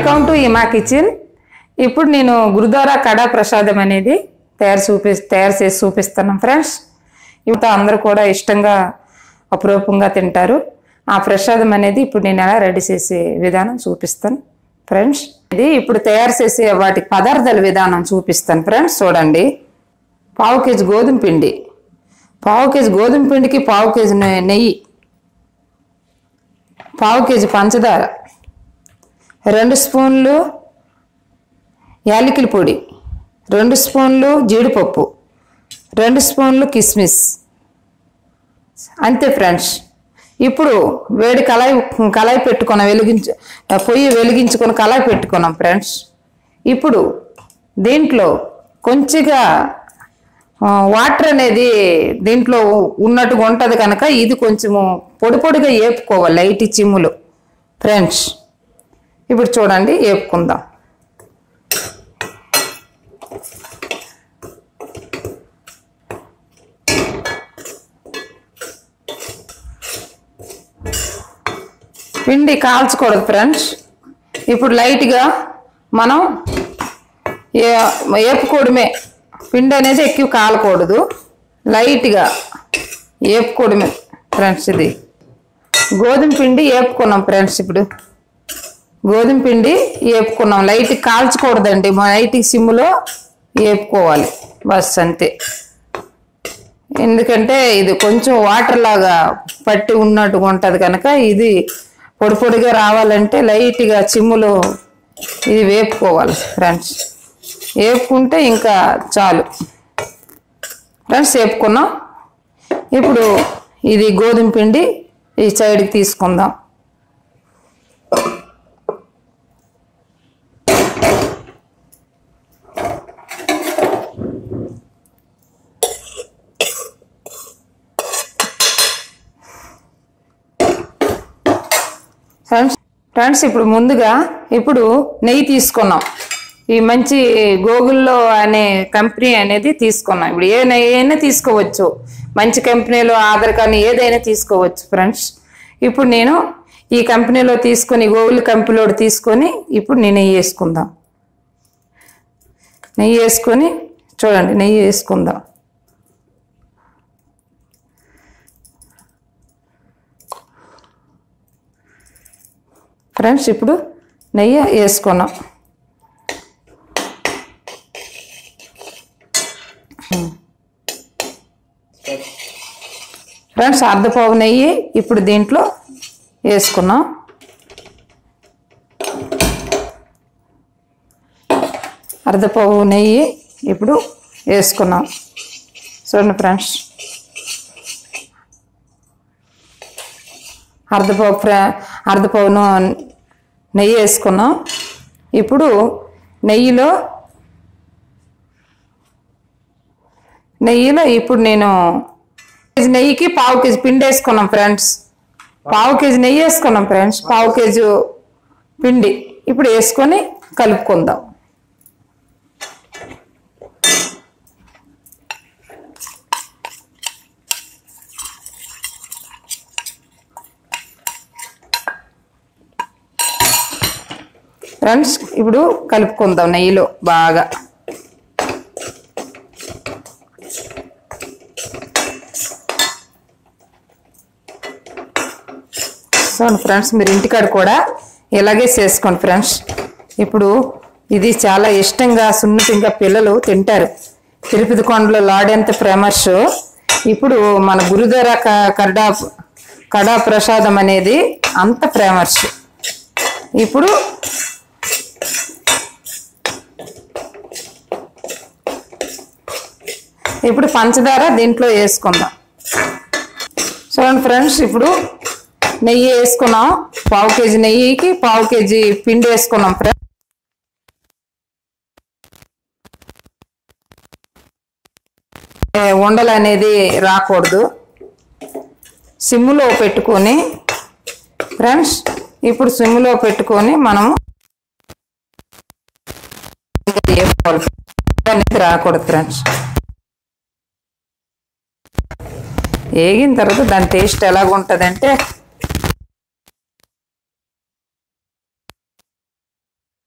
Welcome to ఇమా kitchen ఇప్పుడు నేను గురుద్వారా కడా ప్రసాదం అనేది తయారు చూపి తయారు చేసి చూపిస్తున్నాం ఫ్రెండ్స్ ఇప్పుడు అందరూ కూడా ఇష్టంగా అపురూపంగా తింటారు ఆ ప్రసాదం అనేది ఇప్పుడు నేను ఎలా రెడీ చేసే విధానం చూపిస్తాను ఫ్రెండ్స్ ఇది ఇప్పుడు తయారు చేసే వాటి పదార్థాల విధానం చూపిస్తాను ఫ్రెండ్స్ చూడండి పావు కేజీ గోధుమ పిండి పావు కేజీ గోధుమ పిండికి పావు కేజీ నె- నెయ్యి పావు కేజీ పంచదార రెండు స్పూన్లు యాలకుల పొడి రెండు స్పూన్లు జీడిపప్పు రెండు స్పూన్లు కిస్మిస్ అంతే ఫ్రెండ్స్ ఇప్పుడు వేడి కళాయి కళాయి పెట్టుకున్నాం వెలిగించు పొయ్యి వెలిగించుకొని కళాయి పెట్టుకున్నాం ఫ్రెండ్స్ ఇప్పుడు దీంట్లో కొంచెంగా ఆ, వాటర్ అనేది దీంట్లో ఉన్నట్టుగా ఉంటుంది కనుక ఇది కొంచెము పొడి పొడిగా వేపుకోవాలి లైట్ చిమ్ములు ఫ్రెండ్స్ ఇప్పుడు చూడండి వేపుకుందాం పిండి కాల్చకూడదు ఫ్రెండ్స్ ఇప్పుడు లైట్గా మనం ఏ- వేపుకోవడమే పిండి అనేది ఎక్కువ కాలకూడదు లైట్గా వేపుకోవడమే ఫ్రెండ్స్ ఇది గోధుమ పిండి వేపుకున్నాం ఫ్రెండ్స్ ఇప్పుడు గోధుమ పిండి వేపుకున్నాం లైట్ కాల్చకూడదండి లైట్ సిమ్లో వేపుకోవాలి బస్ అంతే ఎందుకంటే ఇది కొంచెం వాటర్ లాగా పట్టి ఉన్నట్టుగా ఉంటుంది కనుక ఇది పొడి పొడిగా రావాలంటే లైట్గా చిమ్ములో ఇది వేపుకోవాలి ఫ్రెండ్స్ వేపుకుంటే ఇంకా చాలు ఫ్రెండ్స్ వేపుకున్నాం ఇప్పుడు ఇది గోధుమ పిండి ఈ సైడ్కి తీసుకుందాం ఫ్రెండ్స్ ఫ్రెండ్స్ ఇప్పుడు ముందుగా ఇప్పుడు నెయ్యి తీసుకున్నాం ఈ మంచి గోగుల్లో అనే కంపెనీ అనేది తీసుకున్నాం ఇప్పుడు ఏ నెయ్యి అయినా తీసుకోవచ్చు మంచి కంపెనీలో ఆధార్ కానీ ఏదైనా తీసుకోవచ్చు ఫ్రెండ్స్ ఇప్పుడు నేను ఈ కంపెనీలో తీసుకొని గోగుల్ కంపెనీలో తీసుకొని ఇప్పుడు నేను నెయ్యి వేసుకుందాం నెయ్యి వేసుకొని చూడండి నెయ్యి వేసుకుందాం ఫ్రెండ్స్ ఇప్పుడు నెయ్యి వేసుకున్నాం ఫ్రెండ్స్ అర్ధపావు నెయ్యి ఇప్పుడు దీంట్లో వేసుకున్నాం అర్ధపావు నెయ్యి ఇప్పుడు వేసుకున్నాం చూడండి ఫ్రెండ్స్ అర్ధపావు ఫ్రా అర్ధపావు నూ- నెయ్యి వేసుకున్నాం ఇప్పుడు నెయ్యిలో నెయ్యిలో ఇప్పుడు నేను కేజీ నెయ్యికి పావు కేజీ పిండి వేసుకున్నాం ఫ్రెండ్స్ పావు కేజీ నెయ్యి వేసుకున్నాం ఫ్రెండ్స్ పావు కేజీ పిండి ఇప్పుడు వేసుకొని కలుపుకుందాం ఫ్రెండ్స్ ఇప్పుడు కలుపుకుందాం నెయ్యిలో బాగా చూడండి ఫ్రెండ్స్ మీరు ఇంటికాడ కూడా ఇలాగే చేసుకోండి ఫ్రెండ్స్ ఇప్పుడు ఇది చాలా ఇష్టంగా సున్నితంగా పిల్లలు తింటారు తిరుపతి కొండలో లాడెంత ఫేమస్ ఇప్పుడు మన గురుదర కడా కడా ప్రసాదం అనేది అంత ఫేమస్ ఇప్పుడు ఇప్పుడు పంచదార దీంట్లో వేసుకుందాం చూడండి ఫ్రెండ్స్ ఇప్పుడు నెయ్యి వేసుకున్నాం పావు కేజీ నెయ్యికి పావు కేజీ పిండి వేసుకున్నాం ఫ్రెండ్స్ ఏ, ఉండలు అనేది రాకూడదు సిమ్ములో పెట్టుకొని ఫ్రెండ్స్ ఇప్పుడు సిమ్ములో పెట్టుకొని మనము వేసుకోవాలి. అనేది రాకూడదు ఫ్రెండ్స్ వేగిన తర్వాత దాని టేస్ట్ ఎలాగుంటుందంటే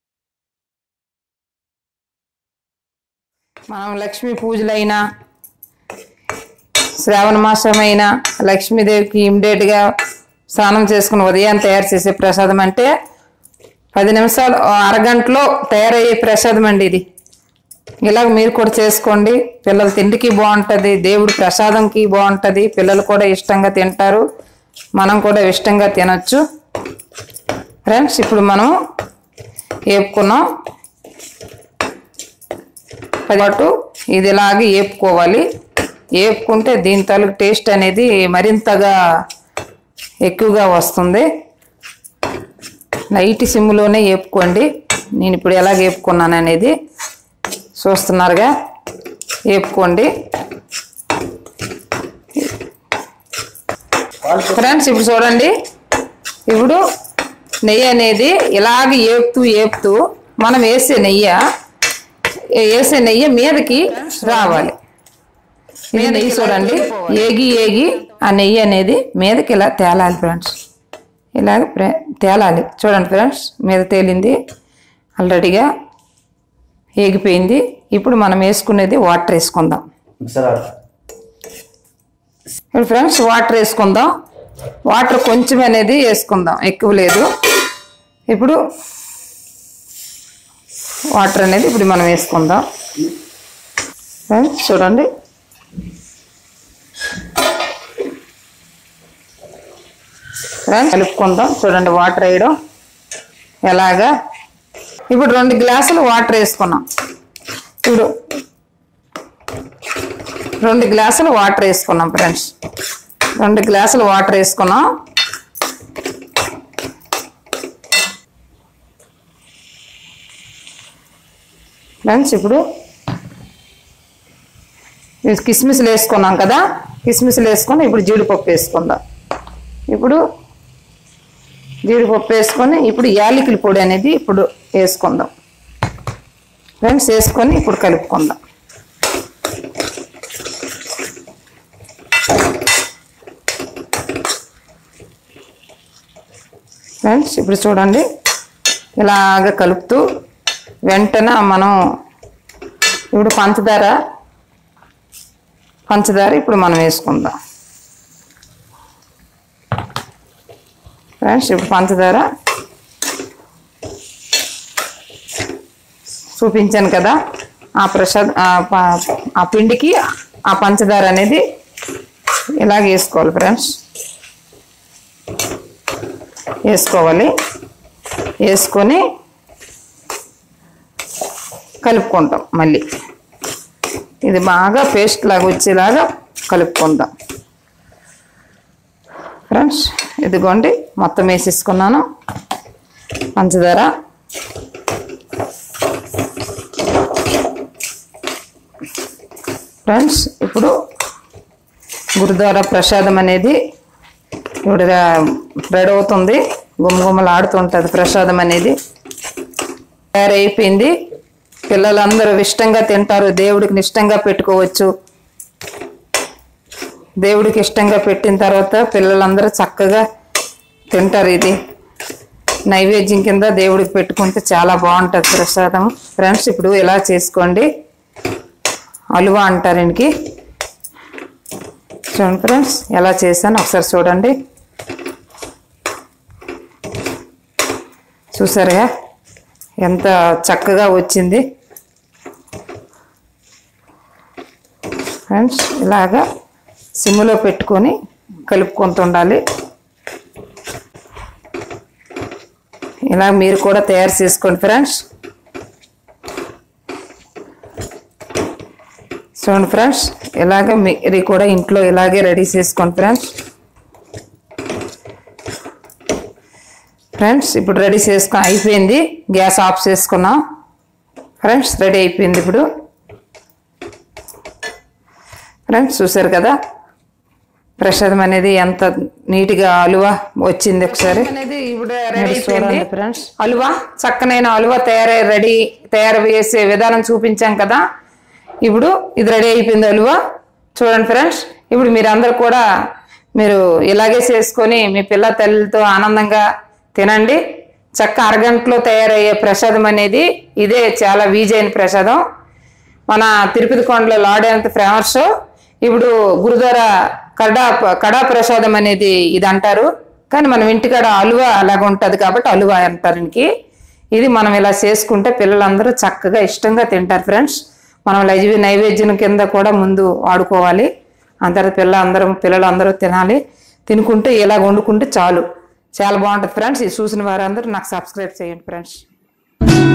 మనం లక్ష్మీ పూజలైనా శ్రావణ మాసమైన లక్ష్మీదేవికి ఇమ్మీడియట్గా స్నానం చేసుకుని ఉదయం తయారు చేసే ప్రసాదం అంటే పది నిమిషాలు ఓ అరగంటలో తయారయ్యే ప్రసాదం అండి ఇది ఇలాగ మీరు కూడా చేసుకోండి పిల్లల తిండికి బాగుంటుంది దేవుడి ప్రసాదంకి బాగుంటుంది పిల్లలు కూడా ఇష్టంగా తింటారు మనం కూడా ఇష్టంగా తినొచ్చు ఫ్రెండ్స్ ఇప్పుడు మనం వేపుకున్నాం పాటు ఇది ఇలాగే వేపుకోవాలి వేపుకుంటే దీని తాలూకు టేస్ట్ అనేది మరింతగా ఎక్కువగా వస్తుంది లైట్ సిమ్లోనే వేపుకోండి నేను ఇప్పుడు ఎలా వేపుకున్నాను అనేది చూస్తున్నారుగా వేపుకోండి ఫ్రెండ్స్ ఇప్పుడు చూడండి ఇప్పుడు నెయ్యి అనేది ఇలాగ ఏపుతూ ఏపుతూ మనం వేసే నెయ్యి వేసే నెయ్యి మీదకి రావాలి ఇది నెయ్యి చూడండి ఏగి ఏగి ఆ నెయ్యి అనేది మీదకి ఇలా తేలాలి ఫ్రెండ్స్ ఇలాగ ఫ్రె- తేలాలి చూడండి ఫ్రెండ్స్ మీద తేలింది ఆల్రెడీగా ఏగిపోయింది ఇప్పుడు మనం వేసుకునేది వాటర్ వేసుకుందాం మిక్సర్ ఇప్పుడు ఫ్రెండ్స్ వాటర్ వేసుకుందాం వాటర్ కొంచెం అనేది వేసుకుందాం ఎక్కువ లేదు ఇప్పుడు వాటర్ అనేది ఇప్పుడు మనం వేసుకుందాం ఫ్రెండ్స్ చూడండి ఫ్రెండ్స్ కలుపుకుందాం చూడండి వాటర్ వేయడం ఎలాగా ఇప్పుడు రెండు గ్లాసులు వాటర్ వేసుకున్నాం ఇప్పుడు రెండు గ్లాసులు వాటర్ వేసుకున్నాం ఫ్రెండ్స్ రెండు గ్లాసులు వాటర్ వేసుకున్నాం ఫ్రెండ్స్ ఇప్పుడు ఇది కిస్మిస్లు వేసుకున్నాం కదా కిస్మిస్లు వేసుకొని ఇప్పుడు జీడిపప్పు వేసుకుందాం ఇప్పుడు జీడిపప్పు వేసుకొని ఇప్పుడు యాలకుల పొడి అనేది ఇప్పుడు వేసుకుందాం ఫ్రెండ్స్ వేసుకొని ఇప్పుడు కలుపుకుందాం ఫ్రెండ్స్ ఇప్పుడు చూడండి ఇలాగ కలుపుతూ వెంటనే మనం ఇప్పుడు పంచదార పంచదార ఇప్పుడు మనం వేసుకుందాం ఫ్రెండ్స్ ఇప్పుడు పంచదార చూపించాను కదా ఆ ప్రసాద్ ఆ ప- ఆ పిండికి ఆ పంచదార అనేది ఇలాగ వేసుకోవాలి ఫ్రెండ్స్ వేసుకోవాలి వేసుకొని కలుపుకుంటాం మళ్ళీ ఇది బాగా పేస్ట్ లాగా వచ్చేలాగా కలుపుకుందాం ఫ్రెండ్స్ ఇదిగోండి మొత్తం వేసేసుకున్నాను పంచదార ఫ్రెండ్స్ ఇప్పుడు గురుద్వారా ప్రసాదం అనేది ఇప్పుడు రెడీ అవుతుంది గుమగుమలు ఆడుతుంటుంది ప్రసాదం అనేది తయారైపోయింది పిల్లలందరూ ఇష్టంగా తింటారు దేవుడికి ఇష్టంగా పెట్టుకోవచ్చు దేవుడికి ఇష్టంగా పెట్టిన తర్వాత పిల్లలందరూ చక్కగా తింటారు ఇది నైవేద్యం కింద దేవుడికి పెట్టుకుంటే చాలా బాగుంటుంది ప్రసాదం ఫ్రెండ్స్ ఇప్పుడు ఇలా చేసుకోండి అలువా అంటారు ఇంటికి చూడండి ఫ్రెండ్స్ ఎలా చేశాను ఒకసారి చూడండి చూసారుగా ఎంత చక్కగా వచ్చింది ఫ్రెండ్స్ ఇలాగా సిమ్లో పెట్టుకొని కలుపుకుంటుండాలి ఇలా మీరు కూడా తయారు చేసుకోండి ఫ్రెండ్స్ చూడండి ఫ్రెండ్స్ ఇలాగ మీరు కూడా ఇంట్లో ఇలాగే రెడీ చేసుకోండి ఫ్రెండ్స్ ఫ్రెండ్స్ ఇప్పుడు రెడీ చేసుకో అయిపోయింది గ్యాస్ ఆఫ్ చేసుకున్నాం ఫ్రెండ్స్ రెడీ అయిపోయింది ఇప్పుడు ఫ్రెండ్స్ చూసారు కదా ప్రసాదం అనేది ఎంత నీట్గా అలువా వచ్చింది ఒకసారి అనేది ఇప్పుడు రెడీ అయిపోయింది ఫ్రెండ్స్ అలువా చక్కనైన అలువా తయారై రెడీ తయారు చేసే విధానం చూపించాం కదా ఇప్పుడు ఇది రెడీ అయిపోయింది అలువా చూడండి ఫ్రెండ్స్ ఇప్పుడు మీరు అందరు కూడా మీరు ఇలాగే చేసుకొని మీ పిల్ల తల్లితో ఆనందంగా తినండి చక్క అరగంటలో తయారయ్యే ప్రసాదం అనేది ఇదే చాలా వీజైన ప్రసాదం మన తిరుపతి కొండలో లాడేంత ఫేమస్ ఇప్పుడు గురుద్వార కడా కడా ప్రసాదం అనేది ఇది అంటారు కానీ మనం ఇంటికాడ అలువ అలాగ ఉంటుంది కాబట్టి అలువ అంటారు ఇంకి ఇది మనం ఇలా చేసుకుంటే పిల్లలందరూ చక్కగా ఇష్టంగా తింటారు ఫ్రెండ్స్ మనం లైవ్ నైవేద్యం కింద కూడా ముందు వాడుకోవాలి అందరు పిల్ల అందరం పిల్లలు అందరూ తినాలి తినుకుంటే ఇలా వండుకుంటే చాలు చాలా బాగుంటుంది ఫ్రెండ్స్ ఇది చూసిన వారందరూ నాకు సబ్స్క్రైబ్ చేయండి ఫ్రెండ్స్